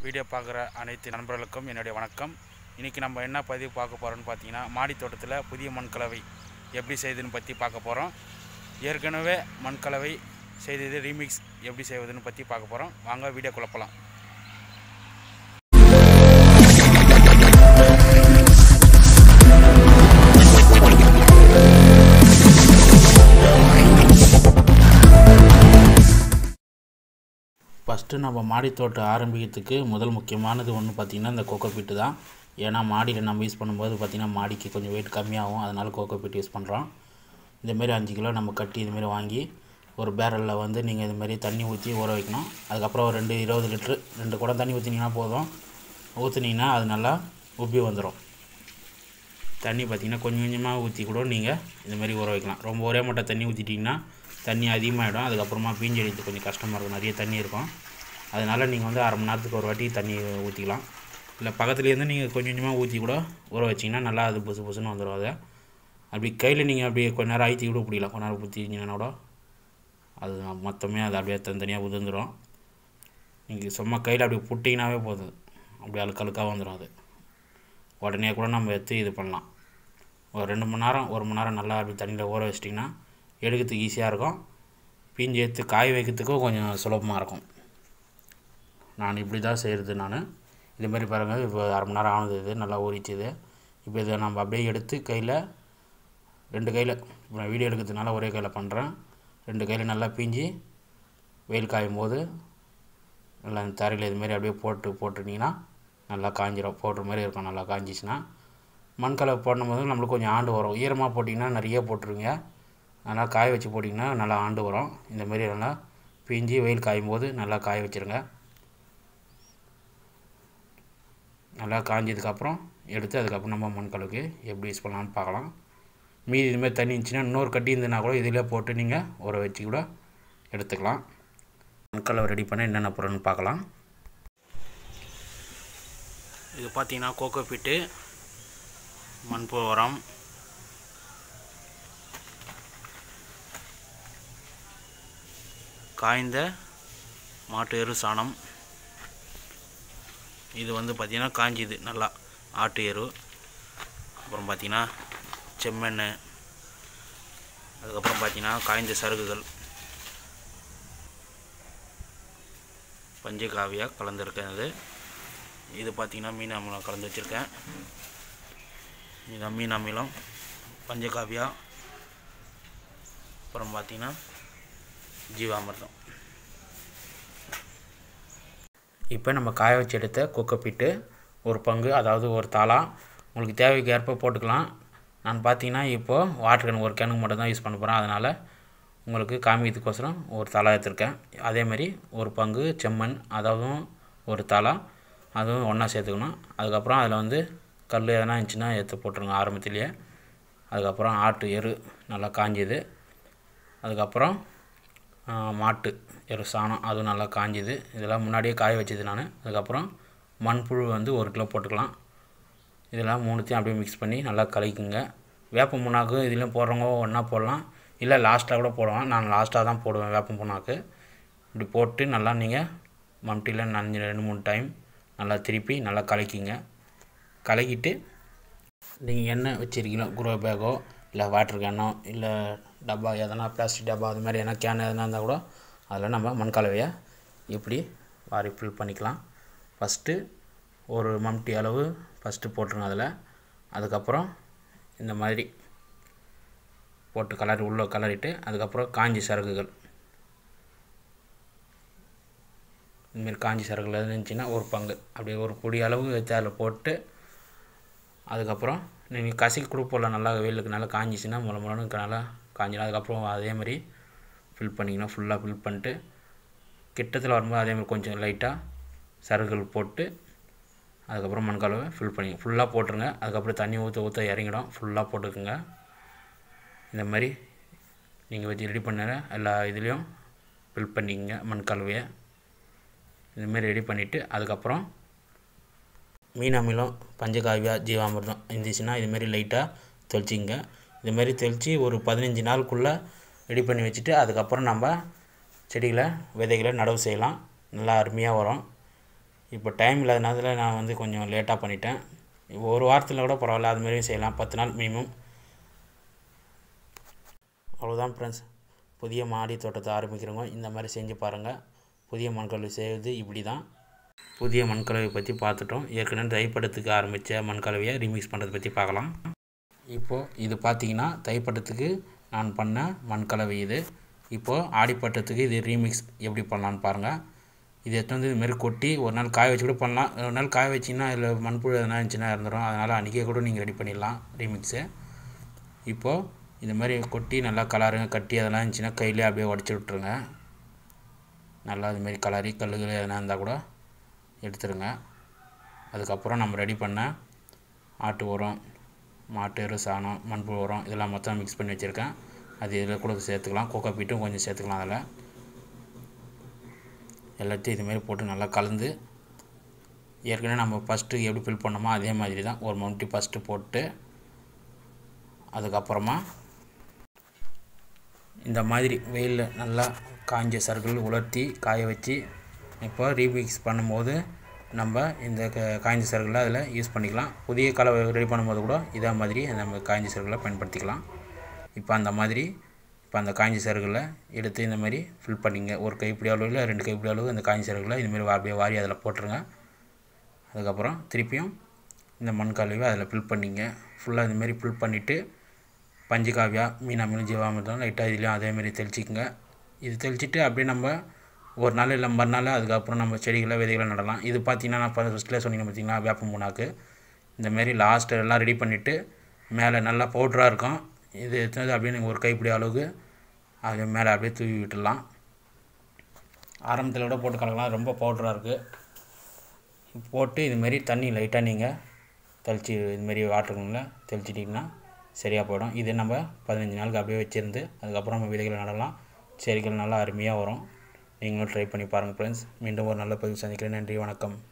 video பார்க்குற அனைத்து நண்பர்களுக்கும் என்னுடைய வணக்கம் இன்றைக்கி நம்ம என்ன பதிவு பார்க்க போகிறோம்னு பார்த்தீங்கன்னா மாடி தோட்டத்தில் புதிய மண் கலவை எப்படி செய்யுதுன்னு பற்றி பார்க்க போகிறோம் ஏற்கனவே மண் கலவை செய்தது ரீமிக்ஸ் எப்படி செய்வதுன்னு பற்றி பார்க்க போகிறோம் வாங்க வீடியோ குழப்பலாம் ஃபஸ்ட்டு நம்ம மாடி தோட்டம் ஆரம்பிக்கிறதுக்கு முதல் முக்கியமானது ஒன்று பார்த்திங்கன்னா இந்த கோகோ பீட்டு தான் ஏன்னா மாடியில் நம்ம யூஸ் பண்ணும்போது பார்த்திங்கன்னா மாடிக்கு கொஞ்சம் வெயிட் கம்மியாகும் அதனால் கோகோ பீட் யூஸ் பண்ணுறோம் இந்தமாரி அஞ்சு கிலோ நம்ம கட்டி இதுமாரி வாங்கி ஒரு பேரலில் வந்து நீங்கள் இதுமாரி தண்ணி ஊற்றி ஊற வைக்கணும் அதுக்கப்புறம் ஒரு ரெண்டு இருபது லிட்ரு ரெண்டு குடம் தண்ணி ஊற்றினீங்கன்னா போதும் ஊற்றுனீங்கன்னா அது நல்லா உப்பி வந்துடும் தண்ணி பார்த்திங்கன்னா கொஞ்சம் கொஞ்சமாக ஊற்றி கூட நீங்கள் இதுமாரி ஊற வைக்கலாம் ரொம்ப ஒரே மட்டும் தண்ணி ஊற்றிட்டிங்கன்னா தண்ணி அதிகமாகிடும் அதுக்கப்புறமா பீஞ்சு அடிக்கிறது கொஞ்சம் கஷ்டமாக இருக்கும் நிறைய தண்ணி இருக்கும் அதனால் நீங்கள் வந்து அரை மணி நேரத்துக்கு ஒரு வாட்டி தண்ணி ஊற்றிக்கலாம் இல்லை பக்கத்துலேருந்து நீங்கள் கொஞ்சம் கொஞ்சமாக ஊற்றி கூட ஊற வச்சிங்கன்னா நல்லா அது புசு புசுன்னு வந்துடும் அது அப்படி கையில் நீங்கள் அப்படியே கொஞ்ச நேரம் அழுத்தி கூட பிடிக்கலாம் கொஞ்ச நேரம் ஊற்றிங்கன்னா கூட அது மொத்தமே அது அப்படியே தனித்தனியாக உதிர்ந்துடும் நீங்கள் சும்மா கையில் அப்படி புட்டிங்கனாவே போதும் அப்படி அழுக்கு அழுக்காக வந்துடும் அது உடனே கூட நம்ம எடுத்து இது பண்ணலாம் ஒரு ரெண்டு மணி நேரம் ஒரு மணி நேரம் நல்லா அப்படி தண்ணியில் ஊற வச்சிட்டிங்கன்னா எடுக்கிறதுக்கு ஈஸியாக இருக்கும் பிஞ்சு எடுத்து காய வைக்கிறதுக்கும் கொஞ்சம் சுலபமாக இருக்கும் நான் இப்படி தான் செய்கிறது நான் இதுமாரி பாருங்கள் இப்போ அரை மணி நேரம் ஆனது இது நல்லா ஊறிச்சுது இப்போ இதை நம்ம அப்படியே எடுத்து கையில் ரெண்டு கையில் இப்போ நான் வீடியோ எடுக்கிறதுனால ஒரே கையில் பண்ணுறேன் ரெண்டு கையில் நல்லா பிஞ்சு வெயில் காயும் போது நல்லா அந்த தரையில் இதுமாரி அப்படியே போட்டு போட்டுட்டிங்கன்னா நல்லா காஞ்சிரும் போடுற மாதிரி இருக்கும் நல்லா காஞ்சிச்சுன்னா மண்கலை போடும் போது நம்மளுக்கு கொஞ்சம் ஆண்டு வரும் ஈரமாக போட்டிங்கன்னா நிறைய போட்டுருங்க நல்லா காய வச்சு போட்டிங்கன்னா நல்லா ஆண்டு வரும் இந்தமாரி நல்லா பிஞ்சு வெயில் காயும் போது நல்லா காய வச்சுருங்க நல்லா காஞ்சதுக்கப்புறம் எடுத்து அதுக்கப்புறம் நம்ம மண்கலவுக்கு எப்படி யூஸ் பண்ணலாம்னு பார்க்கலாம் மீதி இதுமாதிரி தண்ணி இருந்துச்சுன்னா இன்னொரு கட்டி இருந்ததுன்னா கூட இதில் போட்டு நீங்கள் ஊற வச்சு கூட எடுத்துக்கலாம் மண்கலவை ரெடி பண்ண என்னென்ன பொருள்னு பார்க்கலாம் இது பார்த்தீங்கன்னா கோகோ பிட்டு மண்பு உரம் காய்ந்த மாட்டு எரு சாணம் இது வந்து பார்த்திங்கன்னா காஞ்சிது நல்லா ஆட்டு எரு அப்புறம் பார்த்திங்கன்னா செம்மண் அதுக்கப்புறம் பார்த்திங்கன்னா காய்ந்த சருகுகள் பஞ்சகாவியா கலந்துருக்கேன் இது இது பார்த்திங்கன்னா மீன் அமிலம் கலந்து வச்சுருக்கேன் இதுதான் மீன் அமிலம் பஞ்சகாவியா அப்புறம் பார்த்திங்கன்னா ஜீவாமிர்தம் இப்போ நம்ம காய வச்சு எடுத்த குக்கப்பிட்டு ஒரு பங்கு அதாவது ஒரு தாளா உங்களுக்கு தேவைக்கு ஏற்ப போட்டுக்கலாம் நான் பார்த்தீங்கன்னா இப்போது வாட்டர் கேன் ஒரு கேனுக்கு மட்டும் தான் யூஸ் பண்ண போகிறேன் அதனால் உங்களுக்கு காமிக்கிறதுக்கோசரம் ஒரு தலா எடுத்திருக்கேன் அதேமாதிரி ஒரு பங்கு செம்மண் அதாவது ஒரு தலா அதுவும் ஒன்றா சேர்த்துக்கணும் அதுக்கப்புறம் அதில் வந்து கல் எதனா இருந்துச்சுன்னா எடுத்து போட்டுருங்க ஆரம்பத்துலேயே அதுக்கப்புறம் ஆட்டு எரு நல்லா காஞ்சிது அதுக்கப்புறம் மாட்டு எரு சாணம் அதுவும் நல்லா காஞ்சிது இதெல்லாம் முன்னாடியே காய வச்சது நான் அதுக்கப்புறம் மண்புழு வந்து ஒரு கிலோ போட்டுக்கலாம் இதெல்லாம் மூணுத்தையும் அப்படியே மிக்ஸ் பண்ணி நல்லா கலக்கிங்க வேப்ப புண்ணாக்கு இதுலேயும் போடுறவங்க ஒன்றா போடலாம் இல்லை லாஸ்ட்டாக கூட போடுவேன் நான் லாஸ்ட்டாக தான் போடுவேன் வேப்ப புண்ணாக்கு இப்படி போட்டு நல்லா நீங்கள் மம்டியில் நனைஞ்சு ரெண்டு மூணு டைம் நல்லா திருப்பி நல்லா கலக்கிங்க கலக்கிட்டு நீங்கள் எண்ணெய் வச்சுருக்கீங்களோ குரோ பேக்கோ இல்லை வாட்டர் கேனோ இல்லை டப்பா எதனா பிளாஸ்டிக் டப்பா அது மாதிரி எதனா கேன் எதனா இருந்தால் கூட அதில் நம்ம மண் கலவையை இப்படி வாரி ஃபில் பண்ணிக்கலாம் ஃபஸ்ட்டு ஒரு மம்டி அளவு ஃபஸ்ட்டு போட்டுருங்க அதில் அதுக்கப்புறம் இந்த மாதிரி போட்டு கலரி உள்ளே கலரிட்டு அதுக்கப்புறம் காஞ்சி சரகுகள் இந்தமாரி காஞ்சி சரகுகள் இருந்துச்சுன்னா ஒரு பங்கு அப்படி ஒரு பொடி அளவு எடுத்து அதில் போட்டு அதுக்கப்புறம் நீங்கள் கசிக்கு கூட போடலாம் நல்லா வெயிலுக்கு நல்லா காஞ்சிச்சுன்னா முளை முளன்னு நல்லா காஞ்சிடும் அதுக்கப்புறம் அதேமாதிரி ஃபில் பண்ணிக்கணும் ஃபுல்லாக ஃபில் பண்ணிட்டு கிட்டத்தில் வரும்போது அதேமாதிரி கொஞ்சம் லைட்டாக சருகுகள் போட்டு அதுக்கப்புறம் மண்கலவை ஃபில் பண்ணி ஃபுல்லாக போட்டுருங்க அதுக்கப்புறம் தண்ணி ஊற்ற ஊற்ற இறங்கிடும் ஃபுல்லாக போட்டுக்குங்க இந்த மாதிரி நீங்கள் வச்சு ரெடி பண்ண எல்லா இதுலேயும் ஃபில் பண்ணிக்கங்க மண் கலவையை இதுமாரி ரெடி பண்ணிவிட்டு அதுக்கப்புறம் மீன் அமிலம் பஞ்சகாவியா ஜீவாமிர்தம் இருந்துச்சுன்னா இதுமாரி லைட்டாக தெளிச்சிங்க இதுமாரி தெளித்து ஒரு பதினஞ்சு நாளுக்குள்ளே ரெடி பண்ணி வச்சுட்டு அதுக்கப்புறம் நம்ம செடிகளை விதைகளை நடவு செய்யலாம் நல்லா அருமையாக வரும் இப்போ டைம் இல்லாதனால நான் வந்து கொஞ்சம் லேட்டாக பண்ணிட்டேன் ஒரு வாரத்தில் கூட பரவாயில்ல அது மாதிரியும் செய்யலாம் பத்து நாள் மினிமம் அவ்வளோதான் ஃப்ரெண்ட்ஸ் புதிய மாடி தோட்டத்தை ஆரம்பிக்கிறவங்க இந்த மாதிரி செஞ்சு பாருங்கள் புதிய மண்கலவை செய்வது இப்படி தான் புதிய மண்கலவை பற்றி பார்த்துட்டோம் ஏற்கனவே தைப்படத்துக்கு ஆரம்பித்த மண்கலவையை ரீமிக்ஸ் பண்ணுறதை பற்றி பார்க்கலாம் இப்போது இது பார்த்தீங்கன்னா தைப்பட்டத்துக்கு நான் பண்ண மண்கலவை இது இப்போது ஆடிப்பட்டத்துக்கு இது ரீமிக்ஸ் எப்படி பண்ணலான்னு பாருங்கள் இது எடுத்து வந்து இதுமாரி கொட்டி ஒரு நாள் காய வச்சு கூட பண்ணலாம் ஒரு நாள் காய வச்சிங்கன்னா இதில் மண்புழு எதனா இருந்துச்சுன்னா இறந்துடும் அதனால் அன்றைக்கே கூட நீங்கள் ரெடி பண்ணிடலாம் ரீமிக்ஸு இப்போது இது மாதிரி கொட்டி நல்லா கலருங்க கட்டி அதெல்லாம் இருந்துச்சுன்னா கையிலே அப்படியே உடச்சி விட்ருங்க நல்லா இதுமாரி கலரி கல்லுகள் எதனா இருந்தால் கூட எடுத்துருங்க அதுக்கப்புறம் நம்ம ரெடி பண்ண ஆட்டு உரம் மாட்டு எரு சாணம் மண்புழு உரம் இதெல்லாம் மொத்தம் மிக்ஸ் பண்ணி வச்சுருக்கேன் அது இதில் கூட சேர்த்துக்கலாம் கோகோ பீட்டும் கொஞ்சம் சேர்த்துக்கலாம் அதில் எல்லாத்தையும் இதுமாரி போட்டு நல்லா கலந்து ஏற்கனவே நம்ம ஃபஸ்ட்டு எப்படி ஃபில் பண்ணோமோ அதே மாதிரி தான் ஒரு மம்டி ஃபஸ்ட்டு போட்டு அதுக்கப்புறமா இந்த மாதிரி வெயிலில் நல்லா காஞ்ச சருகள் உலர்த்தி காய வச்சு இப்போ ரீமிக்ஸ் பண்ணும்போது நம்ம இந்த க காய்ஞ்ச சருகளை அதில் யூஸ் பண்ணிக்கலாம் புதிய கலவை ரெடி பண்ணும்போது கூட இதே மாதிரி நம்ம காய்ஞ்ச சருகளை பயன்படுத்திக்கலாம் இப்போ அந்த மாதிரி இப்போ அந்த காய்ஞ்ச சருகளை எடுத்து இந்த மாதிரி ஃபில் பண்ணிங்க ஒரு கைப்பிடி அளவு இல்லை ரெண்டு கைப்பிடி அளவு அந்த காய்ஞ்ச சருகளை இதுமாரி அப்படியே வாரி அதில் போட்டுருங்க அதுக்கப்புறம் திருப்பியும் இந்த மண் கலவையை அதில் ஃபில் பண்ணிங்க ஃபுல்லாக இதுமாரி ஃபில் பண்ணிவிட்டு பஞ்சு காவியா மீன் அமிலம் ஜீவாமிர்தம் லைட்டாக இதுலேயும் அதேமாரி தெளிச்சிக்கங்க இது தெளிச்சிட்டு அப்படியே நம்ம ஒரு நாள் இல்லை மறுநாள் அதுக்கப்புறம் நம்ம செடிகளை விதைகளை நடலாம் இது பார்த்திங்கன்னா நான் ஃபஸ்ட்டில் சொன்னீங்க பார்த்தீங்களா வேப்ப மூணாக்கு இந்தமாரி லாஸ்ட்டு எல்லாம் ரெடி பண்ணிவிட்டு மேலே நல்லா பவுட்ராக இருக்கும் இது எடுத்தது அப்படியே நீங்கள் ஒரு கைப்பிடி அளவுக்கு அது மேலே அப்படியே தூவி விட்டுடலாம் ஆரம்பத்தில் கூட போட்டு கலக்கலாம் ரொம்ப பவுட்ராக இருக்குது போட்டு இதுமாரி தண்ணி லைட்டாக நீங்கள் தெளித்து இதுமாரி வாட்டருக்குள்ள தெளிச்சிட்டிங்கன்னா சரியாக போயிடும் இது நம்ம பதினஞ்சு நாளுக்கு அப்படியே வச்சுருந்து அதுக்கப்புறம் நம்ம விதைகளை நடலாம் செடிகள் நல்லா அருமையாக வரும் நீங்களும் ட்ரை பண்ணி பாருங்கள் ஃப்ரெண்ட்ஸ் மீண்டும் ஒரு நல்ல பதிவு சந்திக்கிறேன் நன்றி வணக்கம்